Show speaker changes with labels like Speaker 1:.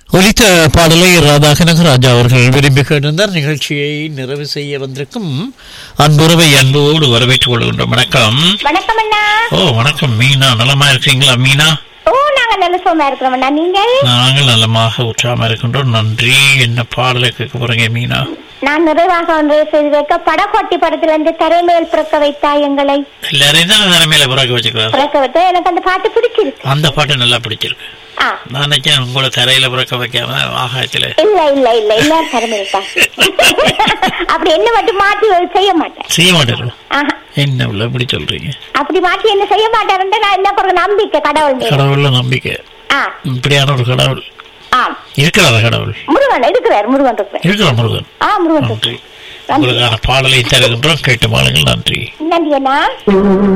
Speaker 1: ஒலித்த பாடலை ராதாகனக ராஜா அவர்கள் விரும்பி கேட்டிருந்தார் நிகழ்ச்சியை நிறைவு செய்ய வந்திருக்கும் அன்புறவை அன்போடு வரவேற்றுக் கொள்கின்றோம் வணக்கம்
Speaker 2: வணக்கம் அண்ணா
Speaker 1: ஓ வணக்கம் மீனா நலமா இருக்கீங்களா மீனா
Speaker 2: ஓ நாங்க நல்ல சோமா இருக்கிறோம் அண்ணா நீங்கள்
Speaker 1: நாங்கள் நலமாக உற்சாகமா இருக்கின்றோம் நன்றி என்ன பாடலை கேட்க போறீங்க மீனா
Speaker 2: நான் நிறைவாக ஒன்று செய்து வைக்க படகோட்டி படத்துல இருந்து தரைமேல் பிறக்க வைத்தாய் எங்களை
Speaker 1: எல்லாரையும் தான் நிலைமையில பிறக்க வச்சுக்கிறார்
Speaker 2: பிறக்க வைத்த எனக்கு அந்த பாட்டு பிடிச்சிருக்கு
Speaker 1: அந்த பாட்டு நல்லா பிடிச்சிருக்கு
Speaker 2: ஆ
Speaker 1: நான் நினைச்சேன் உங்களை தரையில பிறக்க வைக்காம ஆகாயத்துல
Speaker 2: இல்ல இல்ல இல்ல எல்லாரும் தரைமேல் தான் அப்படி என்ன மட்டும் மாற்றி செய்ய மாட்டேன்
Speaker 1: செய்ய மாட்டேன்
Speaker 2: ஆஹா.
Speaker 1: என்ன உள்ள இப்படி சொல்றீங்க
Speaker 2: அப்படி மாற்றி என்ன செய்ய மாட்டேன் நான் என்ன ஒரு நம்பிக்கை கடவுள் மேல.
Speaker 1: கடவுள்ல நம்பிக்கை
Speaker 2: ஆ
Speaker 1: இப்படியான ஒரு கடவுள்
Speaker 2: ஆ
Speaker 1: இருக்கிறாரா கடவுள்
Speaker 2: முருகன் இருக்கிறார் முருகன் இருக்கிறார்
Speaker 1: இருக்கிற முருகன்
Speaker 2: ஆ முருகன்
Speaker 1: நன்றி
Speaker 2: இருக்கிறார் நன்றி
Speaker 1: உங்களுக்கான பாடலை தருகின்றோம் கேட்டு மாளுங்கள் நன்றி
Speaker 2: நன்றி அண்ணா